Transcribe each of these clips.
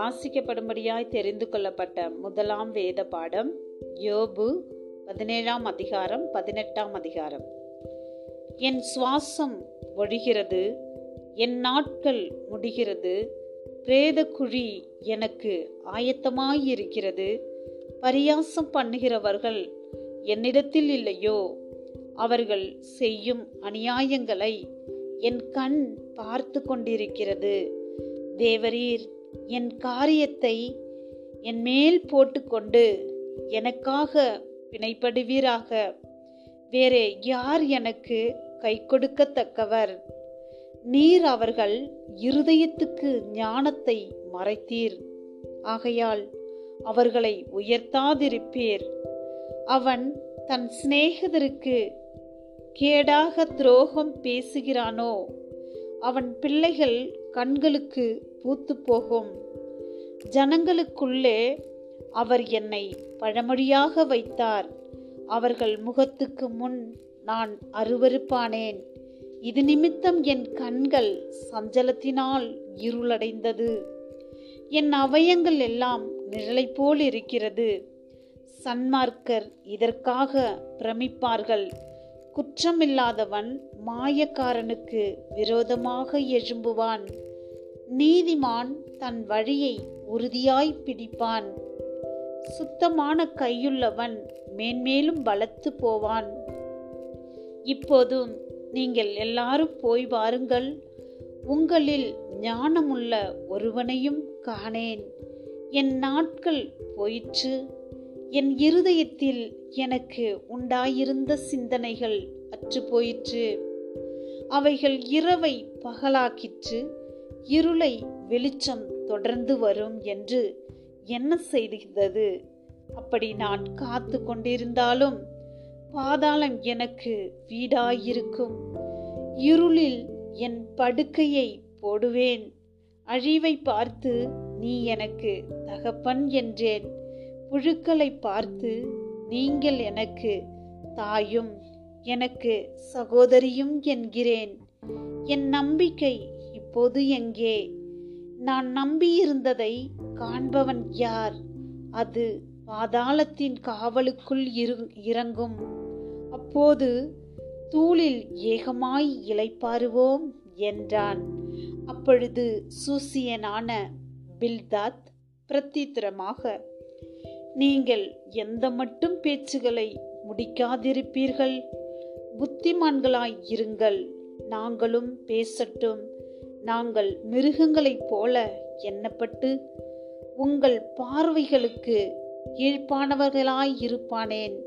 வாசிக்கப்படும்படியாய் தெரிந்து கொள்ளப்பட்ட முதலாம் வேத பாடம் யோபு பதினேழாம் அதிகாரம் பதினெட்டாம் அதிகாரம் என் சுவாசம் ஒழிகிறது என் நாட்கள் முடிகிறது பிரேத குழி எனக்கு ஆயத்தமாயிருக்கிறது பரியாசம் பண்ணுகிறவர்கள் என்னிடத்தில் இல்லையோ அவர்கள் செய்யும் அநியாயங்களை என் கண் பார்த்து கொண்டிருக்கிறது தேவரீர் என் காரியத்தை என் மேல் போட்டுக்கொண்டு எனக்காக பிணைப்படுவீராக வேறே யார் எனக்கு கை கொடுக்கத்தக்கவர் நீர் அவர்கள் இருதயத்துக்கு ஞானத்தை மறைத்தீர் ஆகையால் அவர்களை உயர்த்தாதிருப்பீர் அவன் தன் சிநேகிதருக்கு கேடாக துரோகம் பேசுகிறானோ அவன் பிள்ளைகள் கண்களுக்கு பூத்து போகும் ஜனங்களுக்குள்ளே அவர் என்னை பழமொழியாக வைத்தார் அவர்கள் முகத்துக்கு முன் நான் அருவருப்பானேன் இது நிமித்தம் என் கண்கள் சஞ்சலத்தினால் இருளடைந்தது என் அவயங்கள் எல்லாம் நிழலை போல் இருக்கிறது சன்மார்க்கர் இதற்காக பிரமிப்பார்கள் குற்றமில்லாதவன் மாயக்காரனுக்கு விரோதமாக எழும்புவான் நீதிமான் தன் வழியை உறுதியாய் பிடிப்பான் சுத்தமான கையுள்ளவன் மேன்மேலும் பலத்து போவான் இப்போதும் நீங்கள் எல்லாரும் போய் வாருங்கள் உங்களில் ஞானமுள்ள ஒருவனையும் காணேன் என் நாட்கள் போயிற்று என் இருதயத்தில் எனக்கு உண்டாயிருந்த சிந்தனைகள் அற்று போயிற்று அவைகள் இரவை பகலாக்கிற்று இருளை வெளிச்சம் தொடர்ந்து வரும் என்று என்ன செய்தது அப்படி நான் காத்து கொண்டிருந்தாலும் பாதாளம் எனக்கு வீடாயிருக்கும் இருளில் என் படுக்கையை போடுவேன் அழிவை பார்த்து நீ எனக்கு தகப்பன் என்றேன் புழுக்களை பார்த்து நீங்கள் எனக்கு தாயும் எனக்கு சகோதரியும் என்கிறேன் என் நம்பிக்கை இப்போது எங்கே நான் நம்பியிருந்ததை காண்பவன் யார் அது பாதாளத்தின் காவலுக்குள் இறங்கும் அப்போது தூளில் ஏகமாய் இலைப்பாருவோம் என்றான் அப்பொழுது சூசியனான பில்தாத் பிரத்தித்திரமாக நீங்கள் எந்த மட்டும் பேச்சுகளை முடிக்காதிருப்பீர்கள் புத்திமான்களாய் இருங்கள் நாங்களும் பேசட்டும் நாங்கள் மிருகங்களைப் போல எண்ணப்பட்டு உங்கள் பார்வைகளுக்கு கீழ்ப்பானவர்களாய் இருப்பானேன்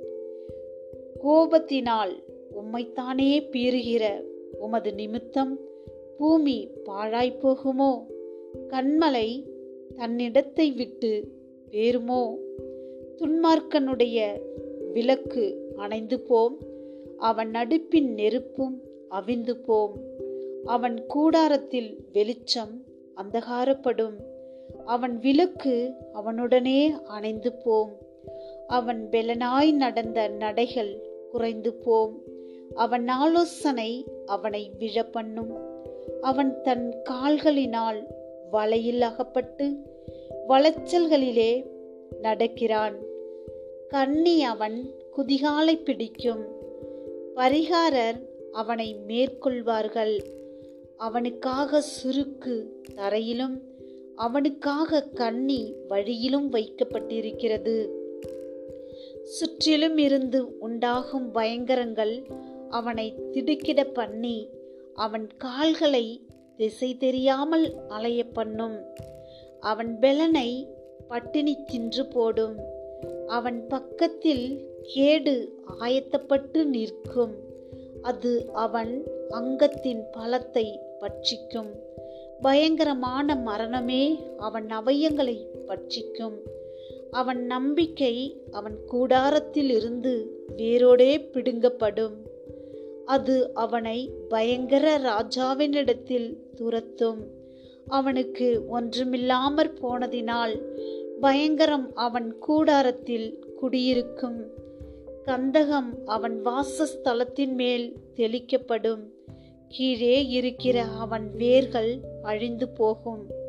கோபத்தினால் உம்மைத்தானே பீறுகிற உமது நிமித்தம் பூமி பாழாய் போகுமோ கண்மலை தன்னிடத்தை விட்டு பேருமோ துன்மார்க்கனுடைய விளக்கு அணைந்து போம் அவன் நடுப்பின் நெருப்பும் அவிந்து போம் அவன் கூடாரத்தில் வெளிச்சம் அந்தகாரப்படும் அவன் விளக்கு அவனுடனே அணைந்து போம் அவன் பெலனாய் நடந்த நடைகள் குறைந்து போம் அவன் ஆலோசனை அவனை விழப்பண்ணும் அவன் தன் கால்களினால் வலையில் அகப்பட்டு வளைச்சல்களிலே நடக்கிறான் கண்ணி அவன் குதிகாலை பிடிக்கும் பரிகாரர் அவனை மேற்கொள்வார்கள் அவனுக்காக சுருக்கு தரையிலும் அவனுக்காக கண்ணி வழியிலும் வைக்கப்பட்டிருக்கிறது சுற்றிலும் இருந்து உண்டாகும் பயங்கரங்கள் அவனை திடுக்கிட பண்ணி அவன் கால்களை திசை தெரியாமல் அலைய பண்ணும் அவன் பெலனை பட்டினி தின்று போடும் அவன் பக்கத்தில் கேடு ஆயத்தப்பட்டு நிற்கும் அது அவன் அங்கத்தின் பலத்தை பட்சிக்கும் பயங்கரமான மரணமே அவன் அவயங்களை பட்சிக்கும் அவன் நம்பிக்கை அவன் கூடாரத்தில் இருந்து வேரோடே பிடுங்கப்படும் அது அவனை பயங்கர ராஜாவினிடத்தில் துரத்தும் அவனுக்கு ஒன்றுமில்லாமற் போனதினால் பயங்கரம் அவன் கூடாரத்தில் குடியிருக்கும் கந்தகம் அவன் வாசஸ்தலத்தின் மேல் தெளிக்கப்படும் கீழே இருக்கிற அவன் வேர்கள் அழிந்து போகும்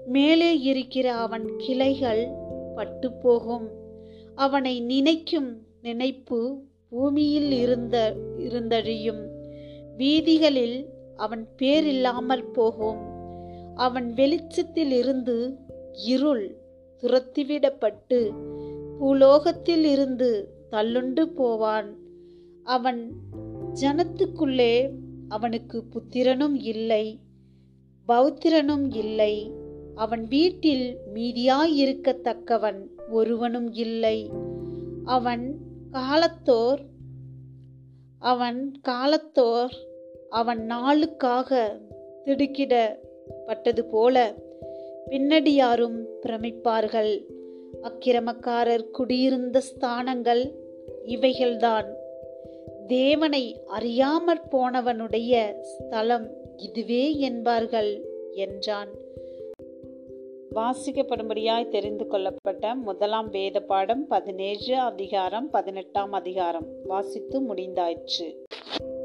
மேலே இருக்கிற அவன் கிளைகள் பட்டு போகும் அவனை நினைக்கும் நினைப்பு பூமியில் இருந்த இருந்தழியும் வீதிகளில் அவன் பேரில்லாமற் போகும் அவன் வெளிச்சத்தில் இருந்து இருள் துரத்திவிடப்பட்டு பூலோகத்தில் இருந்து தள்ளுண்டு போவான் அவன் ஜனத்துக்குள்ளே அவனுக்கு புத்திரனும் இல்லை பௌத்திரனும் இல்லை அவன் வீட்டில் மீதியாயிருக்கத்தக்கவன் ஒருவனும் இல்லை அவன் காலத்தோர் அவன் காலத்தோர் அவன் நாளுக்காக திடுக்கிடப்பட்டது போல பின்னடியாரும் பிரமிப்பார்கள் அக்கிரமக்காரர் குடியிருந்த ஸ்தானங்கள் இவைகள்தான் தேவனை அறியாமற் போனவனுடைய ஸ்தலம் இதுவே என்பார்கள் என்றான் வாசிக்கப்படும்படியாய் தெரிந்து கொள்ளப்பட்ட முதலாம் வேத பாடம் பதினேழு அதிகாரம் பதினெட்டாம் அதிகாரம் வாசித்து முடிந்தாயிற்று